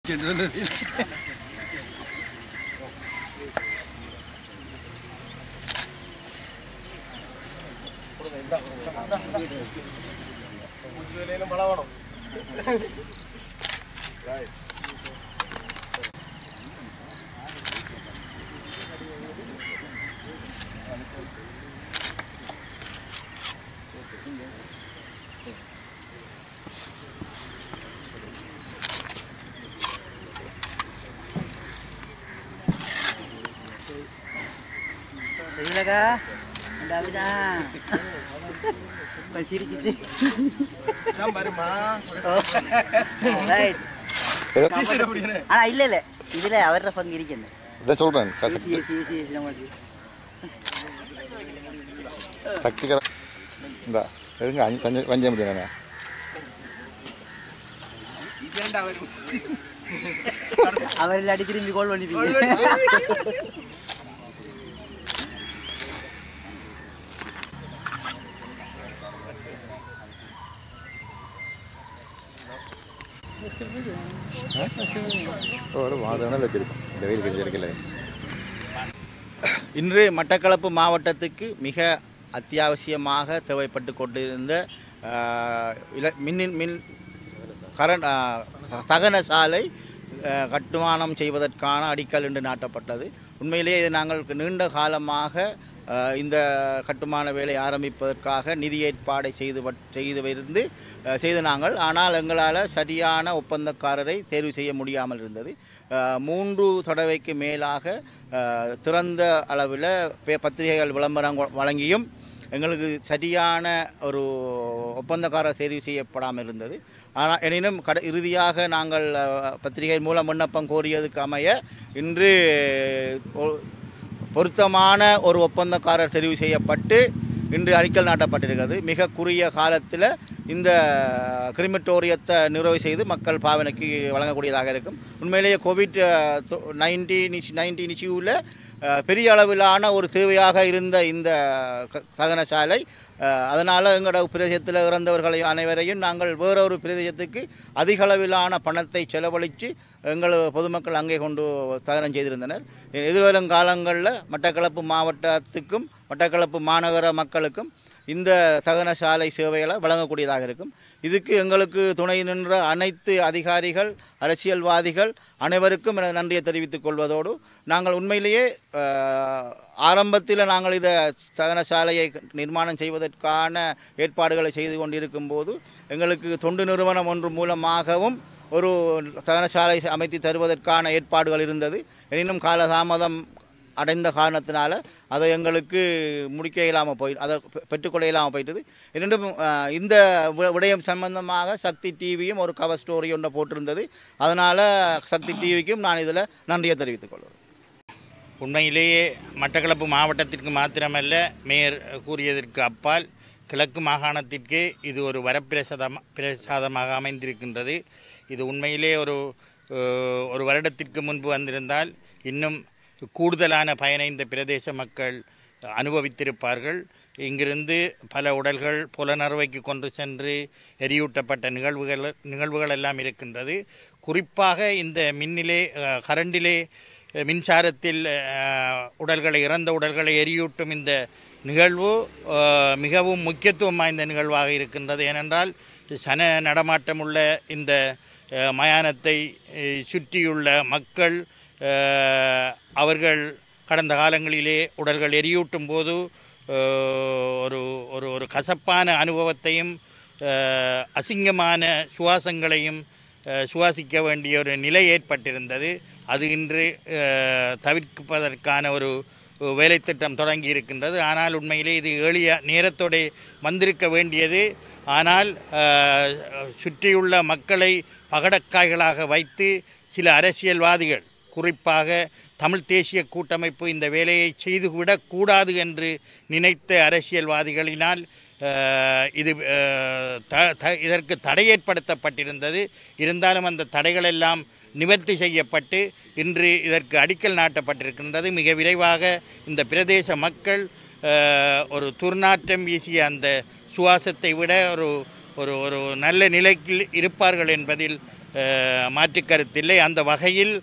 Terima Dah dah. சிரிக்குது right ஆனா இல்ல இல்ல இதுல அவர பங்கு இருக்கணும் இதான் சொல்கிறேன் ஏசி ஏசி ஏசி ஏசி நம்மளுக்கு சக்திகர இந்த இருங்க அஞ்சு சஞ்சு வஞ்சம் முடியும் அவர் இல்லாட்டி திரும்பி கோல் பண்ணிப்பீங்க ஒரு மாதம் வச்சிருக்கோம் இந்த வெயில் கொஞ்சம் இருக்கல இன்று மட்டக்களப்பு மாவட்டத்துக்கு மிக அத்தியாவசியமாக தேவைப்பட்டு கொண்டிருந்த ஆஹ், இல- மின்னின் மின் கரண் தகன சாலை ஆஹ், கட்டுமானம் செய்வதற்கான அடிக்கல் என்று நாட்டப்பட்டது உண்மையிலேயே இது நாங்கள் நீண்ட காலமாக ஆஹ், இந்த கட்டுமான வேலை ஆரம்பிப்பதற்காக நிதி ஏற்பாடை செய்து வட்- செய்து இருந்து ஆஹ், செய்து நாங்கள் ஆனால் எங்களால் சரியான ஒப்பந்தக்காரரை தேர்வு செய்ய முடியாமல் இருந்தது ஆஹ், மூன்று தடவைக்கு மேலாக ஆஹ், திறந்த அளவில் பே- பத்திரிகைகள் விளம்பரம் வ- வழங்கியும் எங்களுக்கு சரியான ஒரு ஒப்பந்தக்காரர் தேர்வு செய்யப்படாமல் இருந்தது ஆனால் எனினும் கட இறுதியாக நாங்கள் அஹ், பத்திரிகை மூலம் விண்ணப்பம் கோரியதுக்கு அமைய இன்று ஒ- பொருத்தமான ஒரு ஒப்பந்தக்காரர் தெரிவு செய்யப்பட்டு இன்று அடிக்கல் நாட்டப்பட்டிருக்கிறது மிக குறுகிய காலத்தில் இந்த கிரிமட்டோரியத்தை நிறைவு செய்து மக்கள் பாவனைக்கு வழங்கக்கூடியதாக இருக்கும் உண்மையிலேயே கோவிட் நைன்டீன் நைன்டீன் இஷ்யூவில் பெரிய அளவிலான ஒரு தேவையாக இருந்த இந்த க- தகன சாலை அதனால் எங்களோட பிரதேசத்தில் இறந்தவர்களை அனைவரையும் நாங்கள் வேறொரு பிரதேசத்துக்கு அதிக அளவிலான பணத்தை செலவழித்து எங்கள் பொதுமக்கள் அங்கே கொண்டு தகனம் செய்திருந்தனர் எதிர்வரும் காலங்களில் மட்டக்களப்பு மாவட்டத்துக்கும் மட்டக்களப்பு மாநகர மக்களுக்கும் இந்த தகன சாலை சேவைகளை வழங்கக்கூடியதாக இருக்கும் இதுக்கு எங்களுக்கு துணை நின்ற அனைத்து அதிகாரிகள் அரசியல்வாதிகள் அனைவருக்கும் எனது நன்றியை தெரிவித்துக் கொள்வதோடு நாங்கள் உண்மையிலேயே ஆரம்பத்தில் நாங்கள் இதை தகன சாலையை நிர்மாணம் செய்வதற்கான ஏற்பாடுகளை செய்து கொண்டிருக்கும் போது எங்களுக்கு தொண்டு நிறுவனம் ஒன்று மூலமாகவும் ஒரு தகனசாலை அமைத்து தருவதற்கான ஏற்பாடுகள் இருந்தது எனினும் காலதாமதம் அடைந்த காரணத்தினால அதை எங்களுக்கு முடிக்க இல்லாமல் போய் அதை பெ- பெற்றுக்கொள்ள இல்லாமல் போயிட்டது இரண்டும் அஹ், இந்த வி- விடயம் சம்பந்தமாக சக்தி டிவியும் ஒரு கவர் ஸ்டோரி ஒன்றை போட்டிருந்தது அதனால் சக்தி டிவிக்கும் நான் இதில் நன்றியை தெரிவித்துக் கொள்கிறேன் உண்மையிலேயே மட்டக்களப்பு மாவட்டத்திற்கு மாத்திரமல்ல மேயர் கூறியதற்கு அப்பால் கிழக்கு மாகாணத்திற்கு இது ஒரு வரப்பிரசாதம் பிரசாதமாக அமைந்திருக்கின்றது இது உண்மையிலே ஒரு அஹ், ஒரு வருடத்திற்கு முன்பு வந்திருந்தால் இன்னும் கூடுதலான பயனை இந்த பிரதேச மக்கள் அனுபவித்திருப்பார்கள் இங்கிருந்து பல உடல்கள் புலனறுவைக்கு கொண்டு சென்று எரியூட்டப்பட்ட நிகழ்வுகள் நிகழ்வுகள் எல்லாம் இருக்கின்றது குறிப்பாக இந்த மின்னிலே அஹ், கரண்டிலே அஹ், மின்சாரத்தில் அஹ், உடல்களை இறந்த உடல்களை எரியூட்டும் இந்த நிகழ்வு அஹ், மிகவும் முக்கியத்துவம் வாய்ந்த நிகழ்வாக இருக்கின்றது ஏனென்றால் சன நடமாட்டமுள்ள இந்த அஹ், மயானத்தை அஹ், சுற்றியுள்ள மக்கள் அஹ், அவர்கள் கடந்த காலங்களிலே உடல்கள் எரியூட்டும் போது அஹ், ஒரு ஒரு ஒரு கசப்பான அனுபவத்தையும் அஹ், அசிங்கமான சுவாசங்களையும் அஹ், சுவாசிக்க வேண்டிய ஒரு நிலை ஏற்பட்டிருந்தது அது இன்று அஹ், தவிர்ப்பதற்கான ஒரு வேலைத்திட்டம் தொடங்கி இருக்கின்றது ஆனால் உண்மையிலே இது எளிய நேரத்தோடு வந்திருக்க வேண்டியது ஆனால் அஹ், சுற்றியுள்ள மக்களை பகடக்காய்களாக வைத்து சில அரசியல்வாதிகள் குறிப்பாக தமிழ் தேசிய கூட்டமைப்பு இந்த வேலையை செய்துவிடக்கூடாது என்று நினைத்த அரசியல்வாதிகளினால் அஹ், இது அஹ், த- த- இதற்கு தடை ஏற்படுத்தப்பட்டிருந்தது இருந்தாலும் அந்த தடைகளெல்லாம் நிவர்த்தி செய்யப்பட்டு இன்று இதற்கு அடிக்கல் நாட்டப்பட்டிருக்கின்றது மிக விரைவாக இந்த பிரதேச மக்கள் அஹ், ஒரு துர்நாற்றம் வீசிய அந்த சுவாசத்தை விட ஒரு ஒரு ஒரு நல்ல நிலைக்கு இருப்பார்கள் என்பதில் அஹ், மாற்றுக் கருத்தில்லை அந்த வகையில்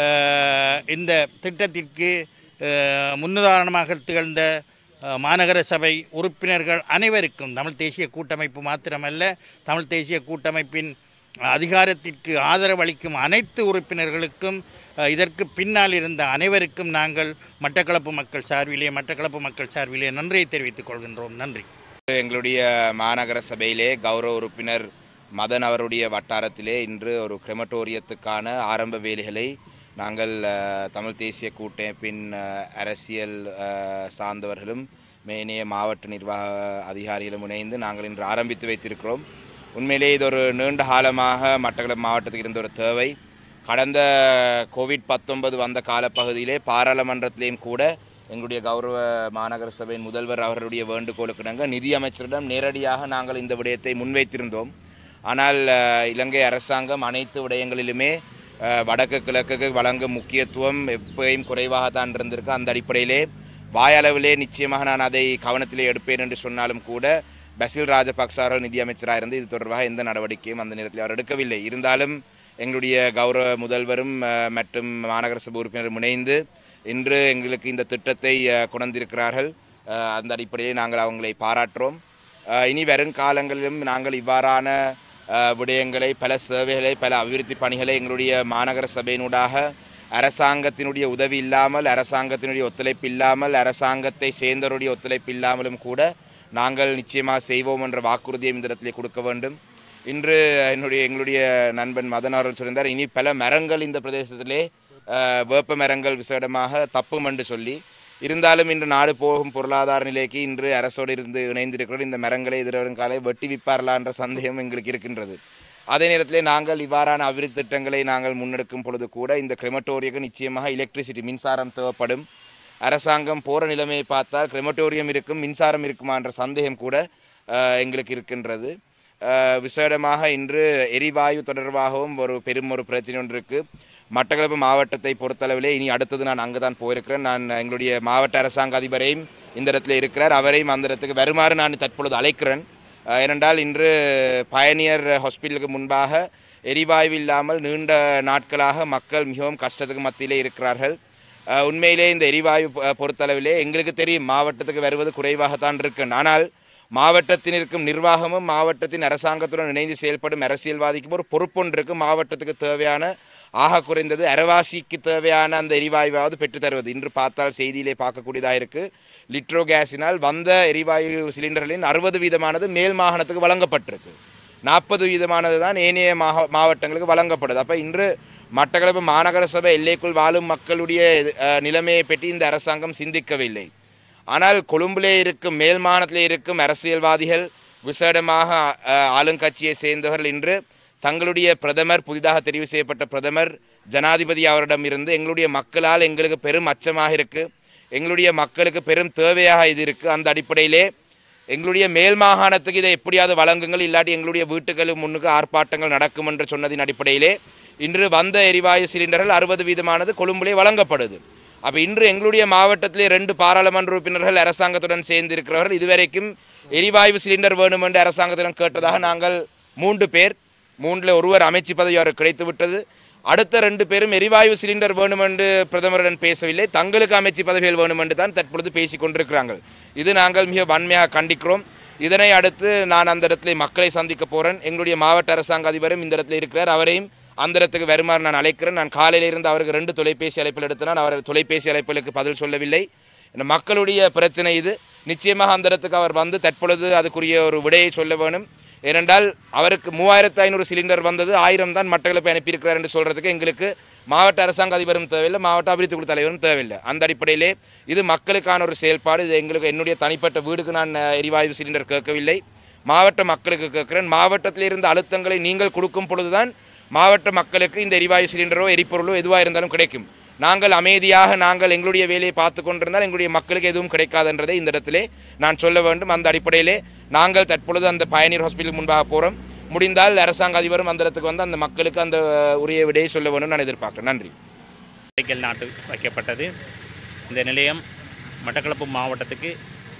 அஹ், இந்த திட்டத்திற்கு அஹ், முன்னுதாரணமாக திகழ்ந்த அஹ், மாநகர சபை உறுப்பினர்கள் அனைவருக்கும் தமிழ் தேசிய கூட்டமைப்பு மாத்திரமல்ல தமிழ் தேசிய கூட்டமைப்பின் அதிகாரத்திற்கு ஆதரவளிக்கும் அனைத்து உறுப்பினர்களுக்கும் அஹ், இதற்கு பின்னால் இருந்த அனைவருக்கும் நாங்கள் மட்டக்களப்பு மக்கள் சார்பிலே மட்டக்களப்பு மக்கள் சார்பிலே நன்றியை தெரிவித்துக் கொள்கின்றோம் நன்றி எங்களுடைய மாநகர சபையிலே கௌரவ உறுப்பினர் மதன் அவருடைய வட்டாரத்திலே இன்று ஒரு கிரெமட்டோரியத்துக்கான ஆரம்ப வேலைகளை நாங்கள் அஹ், தமிழ் தேசிய கூட்டமைப்பின் அஹ், அரசியல் அஹ், சார்ந்தவர்களும் மேனிய மாவட்ட நிர்வாக அதிகாரிகளும் இணைந்து நாங்கள் இன்று ஆரம்பித்து வைத்திருக்கிறோம் உண்மையிலே இது ஒரு நீண்ட காலமாக மட்டக்களப்பு மாவட்டத்துக்கு இருந்த ஒரு தேவை கடந்த கோவிட் பத்தொன்பது வந்த காலப்பகுதியிலே பாராளுமன்றத்திலேயும் கூட எங்களுடைய கௌரவ மாநகர சபையின் முதல்வர் அவர்களுடைய வேண்டுகோளுக்கிணங்க நிதி அமைச்சரிடம் நேரடியாக நாங்கள் இந்த விடயத்தை முன்வைத்திருந்தோம் ஆனால் அஹ், இலங்கை அரசாங்கம் அனைத்து விடயங்களிலுமே அஹ், வடக்கு கிழக்குக்கு வழங்கும் முக்கியத்துவம் எப்பயும் குறைவாகத்தான் இருந்திருக்கு அந்த அடிப்படையிலே வாயளவிலே நிச்சயமாக நான் அதை கவனத்திலே எடுப்பேன் என்று சொன்னாலும் கூட பசில் ராஜபக்ச அவர்கள் நிதி அமைச்சராக இருந்து இது தொடர்பாக எந்த நடவடிக்கையும் அந்த நேரத்தில் அவர் எடுக்கவில்லை இருந்தாலும் எங்களுடைய கௌரவ முதல்வரும் அஹ், மற்றும் மாநகர சபை உறுப்பினரும் இணைந்து இன்று எங்களுக்கு இந்த திட்டத்தை அஹ், கொண்டிருக்கிறார்கள் அஹ், அந்த அடிப்படையில் நாங்கள் அவங்களை பாராட்டுறோம் அஹ், இனி வரும் காலங்களிலும் நாங்கள் இவ்வாறான அஹ், விடயங்களை பல சேவைகளை பல அபிவிருத்தி பணிகளை எங்களுடைய மாநகர சபையினூடாக அரசாங்கத்தினுடைய உதவி இல்லாமல் அரசாங்கத்தினுடைய ஒத்துழைப்பு இல்லாமல் அரசாங்கத்தை சேர்ந்தவருடைய ஒத்துழைப்பு இல்லாமலும் கூட நாங்கள் நிச்சயமாக செய்வோம் என்ற வாக்குறுதியை இந்த இடத்திலே கொடுக்க வேண்டும் இன்று என்னுடைய எங்களுடைய நண்பன் மதன் அவர்கள் சொல்லியிருந்தார் இனி பல மரங்கள் இந்த பிரதேசத்திலே அஹ், வேப்ப மரங்கள் விசேடமாக தப்பும் என்று சொல்லி இருந்தாலும் இன்று நாடு போகும் பொருளாதார நிலைக்கு இன்று அரசோடு இருந்து இணைந்திருக்கிறோம் இந்த மரங்களை எதிர்வரும் காலை வெட்டி விற்பார்களா என்ற சந்தேகம் எங்களுக்கு இருக்கின்றது அதே நேரத்திலே நாங்கள் இவ்வாறான அபிவிருத்தி திட்டங்களை நாங்கள் முன்னெடுக்கும் பொழுது கூட இந்த கிரெமட்டோரியம் நிச்சயமாக எலக்ட்ரிசிட்டி மின்சாரம் தேவைப்படும் அரசாங்கம் போகிற நிலைமையை பார்த்தால் கிரெமட்டோரியம் இருக்கும் மின்சாரம் இருக்குமா என்ற சந்தேகம் கூட அஹ், எங்களுக்கு இருக்கின்றது அஹ், விசேடமாக இன்று எரிவாயு தொடர்பாகவும் ஒரு பெரும் ஒரு பிரச்சனை ஒன்று இருக்குது மட்டக்களப்பு மாவட்டத்தை பொறுத்தளவிலே இனி அடுத்தது நான் அங்கே தான் போயிருக்கிறேன் நான் எங்களுடைய மாவட்ட அரசாங்க அதிபரையும் இந்த இடத்துல இருக்கிறார் அவரையும் அந்த இடத்துக்கு வருமாறு நான் தற்பொழுது அழைக்கிறேன் அஹ், ஏனென்றால் இன்று பயனியர் ஹாஸ்பிட்டலுக்கு முன்பாக எரிவாயு இல்லாமல் நீண்ட நாட்களாக மக்கள் மிகவும் கஷ்டத்துக்கு மத்தியிலே இருக்கிறார்கள் அஹ், உண்மையிலே இந்த எரிவாயு பொ- பொறுத்தளவிலே எங்களுக்கு தெரியும் மாவட்டத்துக்கு வருவது குறைவாகத்தான் இருக்கு ஆனால் மாவட்டத்தில் இருக்கும் நிர்வாகமும் மாவட்டத்தின் அரசாங்கத்துடன் இணைந்து செயல்படும் அரசியல்வாதிக்கும் ஒரு பொறுப்பொன்று இருக்கு மாவட்டத்துக்கு தேவையான ஆக குறைந்தது அரவாசிக்கு தேவையான அந்த எரிவாயுவாவது பெற்றுத் தருவது இன்று பார்த்தால் செய்தியிலே பார்க்கக்கூடியதாக இருக்கு லிட்ரோ கேஸினால் வந்த எரிவாயு சிலிண்டர்களின் அறுபது வீதமானது மேல் மாகாணத்துக்கு வழங்கப்பட்டிருக்கு நாற்பது வீதமானது தான் ஏனைய மாவ மாவட்டங்களுக்கு வழங்கப்படுது அப்போ இன்று மட்டக்களப்பு மாநகர சபை எல்லைக்குள் வாழும் மக்களுடைய அஹ், நிலைமையை பற்றி இந்த அரசாங்கம் சிந்திக்கவில்லை ஆனால் கொழும்பிலே இருக்கும் மேல் மாநிலத்திலே இருக்கும் அரசியல்வாதிகள் விசேடமாக அஹ், ஆளுங்கட்சியை சேர்ந்தவர்கள் இன்று தங்களுடைய பிரதமர் புதிதாக தெரிவு செய்யப்பட்ட பிரதமர் ஜனாதிபதி அவரிடம் இருந்து எங்களுடைய மக்களால் எங்களுக்கு பெரும் அச்சமாக இருக்கு எங்களுடைய மக்களுக்கு பெரும் தேவையாக இது இருக்கு அந்த அடிப்படையிலே எங்களுடைய மேல் மாகாணத்துக்கு இதை எப்படியாவது வழங்குங்கள் இல்லாட்டி எங்களுடைய வீட்டுகளுக்கு முன்னுக்கு ஆர்ப்பாட்டங்கள் நடக்கும் என்று சொன்னதின் அடிப்படையிலே இன்று வந்த எரிவாயு சிலிண்டர்கள் அறுபது வீதமானது கொழும்பிலே வழங்கப்படுது அப்போ இன்று எங்களுடைய மாவட்டத்திலே ரெண்டு பாராளுமன்ற உறுப்பினர்கள் அரசாங்கத்துடன் சேர்ந்து இருக்கிறவர்கள் இதுவரைக்கும் எரிவாயு சிலிண்டர் வேணும் என்று அரசாங்கத்துடன் கேட்டதாக நாங்கள் மூன்று பேர் மூன்றில் ஒருவர் அமைச்சு பதவி அவருக்கு கிடைத்து விட்டது அடுத்த ரெண்டு பேரும் எரிவாயு சிலிண்டர் வேணும் என்று பிரதமருடன் பேசவில்லை தங்களுக்கு அமைச்சு பதவிகள் வேணும் என்று தான் தற்பொழுது பேசிக் கொண்டிருக்கிறார்கள் இது நாங்கள் மிக வன்மையாக கண்டிக்கிறோம் இதனை அடுத்து நான் அந்த இடத்துல மக்களை சந்திக்க போகிறேன் எங்களுடைய மாவட்ட அரசாங்க அதிபரும் இந்த இடத்துல இருக்கிறார் அவரையும் அந்த இடத்துக்கு வருமாறு நான் அழைக்கிறேன் நான் காலையில இருந்து அவருக்கு ரெண்டு தொலைபேசி அழைப்பில் எடுத்தினால் அவர் தொலைபேசி அழைப்புகளுக்கு பதில் சொல்லவில்லை இந்த மக்களுடைய பிரச்சனை இது நிச்சயமாக அந்த இடத்துக்கு அவர் வந்து தற்பொழுது அதுக்குரிய ஒரு விடையை சொல்ல வேணும் ஏனென்றால் அவருக்கு மூவாயிரத்து ஐநூறு சிலிண்டர் வந்தது ஆயிரம் தான் மட்டக்களப்பை அனுப்பியிருக்கிறார் என்று சொல்கிறதுக்கு எங்களுக்கு மாவட்ட அரசாங்க அதிபரும் தேவையில்லை மாவட்ட அபிவிருத்தி குழு தலைவரும் தேவையில்லை அந்த அடிப்படையிலே இது மக்களுக்கான ஒரு செயல்பாடு இது எங்களுக்கு என்னுடைய தனிப்பட்ட வீடுக்கு நான் அஹ், எரிவாயு சிலிண்டர் கேட்கவில்லை மாவட்ட மக்களுக்கு கேட்கிறேன் மாவட்டத்தில் இருந்த அழுத்தங்களை நீங்கள் கொடுக்கும் பொழுதுதான் மாவட்ட மக்களுக்கு இந்த எரிவாயு சிலிண்டரோ எரிபொருளோ எதுவாக இருந்தாலும் கிடைக்கும் நாங்கள் அமைதியாக நாங்கள் எங்களுடைய வேலையை பார்த்து கொண்டிருந்தால் எங்களுடைய மக்களுக்கு எதுவும் கிடைக்காதுன்றதை இந்த இடத்திலே நான் சொல்ல வேண்டும் அந்த அடிப்படையிலே நாங்கள் தற்பொழுது அந்த பயணியர் ஹாஸ்பிட்டல் முன்பாக போகிறோம் முடிந்தால் அரசாங்க அதிபரும் அந்த இடத்துக்கு வந்து அந்த மக்களுக்கு அந்த அஹ், உரிய விடையை சொல்ல வேண்டும் நான் எதிர்பார்க்கிறேன் நன்றி அடிக்கல் நாட்டு வைக்கப்பட்டது இந்த நிலையம் மட்டக்களப்பு மாவட்டத்துக்கு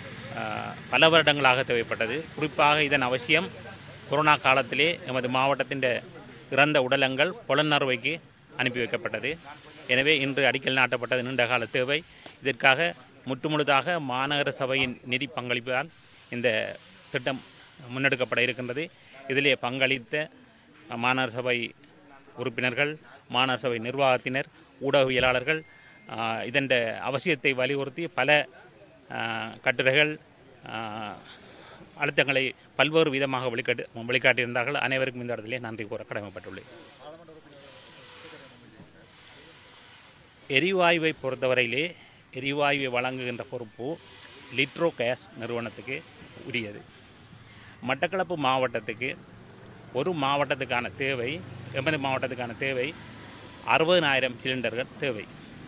ஆஹ், பல வருடங்களாக தேவைப்பட்டது குறிப்பாக இதன் அவசியம் கொரோனா காலத்திலே எமது மாவட்டத்தின் இறந்த உடலங்கள் புலனறுவைக்கு அனுப்பி வைக்கப்பட்டது எனவே இன்று அடிக்கல் நாட்டப்பட்டது நீண்டகால தேவை இதற்காக முற்றுமுழுதாக மாநகர சபையின் நிதி பங்களிப்பால் இந்த திட்டம் முன்னெடுக்கப்பட இருக்கின்றது இதிலே பங்களித்த மாநகர சபை உறுப்பினர்கள் மாநகர சபை நிர்வாகத்தினர் ஊடகவியலாளர்கள் ஆஹ், இதன் அவசியத்தை வலியுறுத்தி பல ஆஹ், கட்டுரைகள் ஆஹ், அழுத்தங்களை பல்வேறு விதமாக வெளிக்காட்டு வெளிக்காட்டியிருந்தார்கள் அனைவருக்கும் இந்த இடத்திலே நன்றி கூற கடமைப்பட்டுள்ளேன் எரிவாயுவை பொறுத்தவரையிலே எரிவாயுவை வழங்குகின்ற பொறுப்பு லிட்ரோ கேஸ் நிறுவனத்துக்கு உரியது மட்டக்களப்பு மாவட்டத்துக்கு ஒரு மாவட்டத்துக்கான தேவை எமது மாவட்டத்துக்கான தேவை அறுபதனாயிரம் சிலிண்டர்கள் தேவை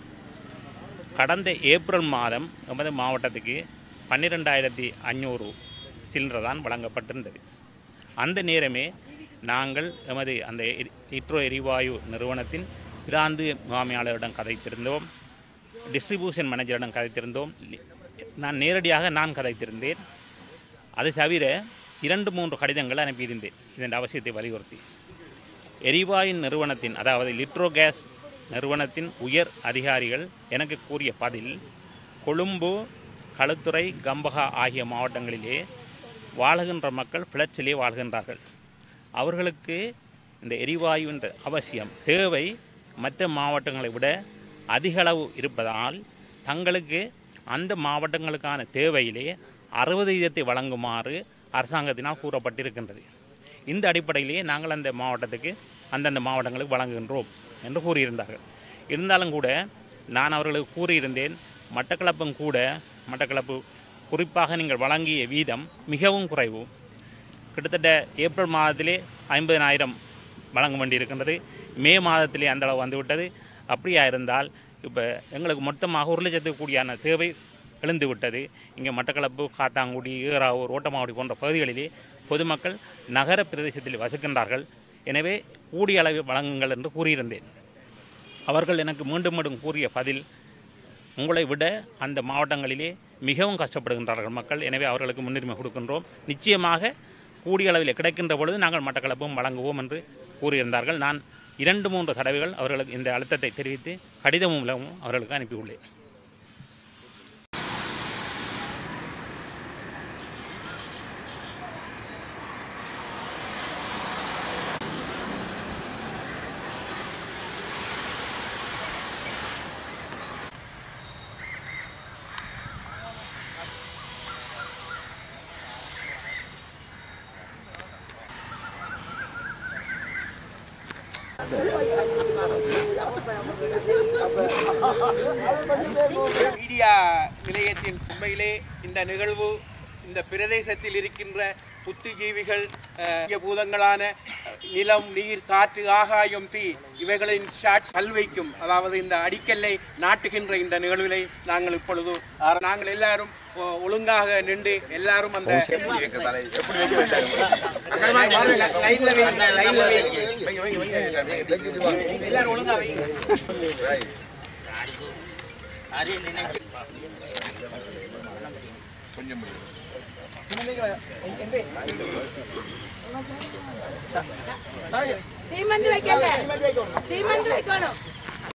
கடந்த ஏப்ரல் மாதம் எமது மாவட்டத்துக்கு பன்னிரெண்டாயிரத்தி அஞ்சூறு சிலிண்டர் தான் வழங்கப்பட்டிருந்தது அந்த நேரமே நாங்கள் எமது அந்த எரி- லிட்ரோ எரிவாயு நிறுவனத்தின் பிராந்து முகாமையாளரிடம் கதைத்திருந்தோம் டிஸ்ட்ரிபியூஷன் மேனேஜரிடம் கதைத்திருந்தோம் லி- நான் நேரடியாக நான் கதைத்திருந்தேன் அது தவிர இரண்டு மூன்று கடிதங்கள் அனுப்பியிருந்தேன் இதன் அவசியத்தை வலியுறுத்தி எரிவாயு நிறுவனத்தின் அதாவது லிட்ரோ கேஸ் நிறுவனத்தின் உயர் அதிகாரிகள் எனக்கு கூறிய பதில் கொழும்பு களுத்துறை கம்பகா ஆகிய மாவட்டங்களிலே வாழுகின்ற மக்கள் ஃப்ளட்ஸிலே வாழ்கின்றார்கள் அவர்களுக்கு இந்த எரிவாயுன்ற அவசியம் தேவை மற்ற மாவட்டங்களை விட அதிகளவு இருப்பதால் தங்களுக்கு அந்த மாவட்டங்களுக்கான தேவையிலே அறுபது வீதத்தை வழங்குமாறு அரசாங்கத்தினால் கூறப்பட்டிருக்கின்றது இந்த அடிப்படையிலேயே நாங்கள் அந்த மாவட்டத்துக்கு அந்தந்த மாவட்டங்களுக்கு வழங்குகின்றோம் என்று கூறியிருந்தார்கள் இருந்தாலும் கூட நான் அவர்களுக்கு கூறியிருந்தேன் மட்டக்களப்பும் கூட மட்டக்களப்பு குறிப்பாக நீங்கள் வழங்கிய வீதம் மிகவும் குறைவு கிட்டத்தட்ட ஏப்ரல் மாதத்திலே ஐம்பதனாயிரம் வழங்க வேண்டியிருக்கின்றது மே மாதத்திலே அந்த அளவு வந்துவிட்டது அப்படியா இருந்தால் இப்போ எங்களுக்கு மொத்தமாக ஒரு லட்சத்துக்கு கூடியான தேவை எழுந்து விட்டது இங்கே மட்டக்களப்பு காத்தாங்குடி ஈராவூர் ஓட்டமாவடி போன்ற பகுதிகளிலே பொதுமக்கள் நகர பிரதேசத்தில் வசிக்கின்றார்கள் எனவே கூடிய அளவில் வழங்குங்கள் என்று கூறியிருந்தேன் அவர்கள் எனக்கு மீண்டும் மீண்டும் கூறிய பதில் உங்களை விட அந்த மாவட்டங்களிலே மிகவும் கஷ்டப்படுகின்றார்கள் மக்கள் எனவே அவர்களுக்கு முன்னுரிமை கொடுக்கின்றோம் நிச்சயமாக கூடிய அளவில் கிடைக்கின்ற பொழுது நாங்கள் மட்டக்களப்பும் வழங்குவோம் என்று கூறியிருந்தார்கள் நான் இரண்டு மூன்று தடவைகள் அவர்களுக்கு இந்த அழுத்தத்தை தெரிவித்து கடிதம் மூலமும் அவர்களுக்கு அனுப்பியுள்ளேன் மீடியா நிலையத்தின் உண்மையிலே இந்த நிகழ்வு இந்த பிரதேசத்தில் இருக்கின்ற புத்திஜீவிகள் அஹ், முக்கிய பூதங்களான நிலம் நீர் காற்று ஆகாயம் தீ இவைகளின் ஷாட் கல்வைக்கும் அதாவது இந்த அடிக்கல்லை நாட்டுகின்ற இந்த நிகழ்விலை நாங்கள் இப்பொழுது ஆர- நாங்கள் எல்லாரும் ஒ- ஒழுங்காக நின்று எல்லாரும் அந்த லைன்ல வைங்க, லைன்ல வைங்க. எல்லாரும் ஒழுங்கா வைங்க சீமந்து வைக்கல சீமந்து வைக்கணும்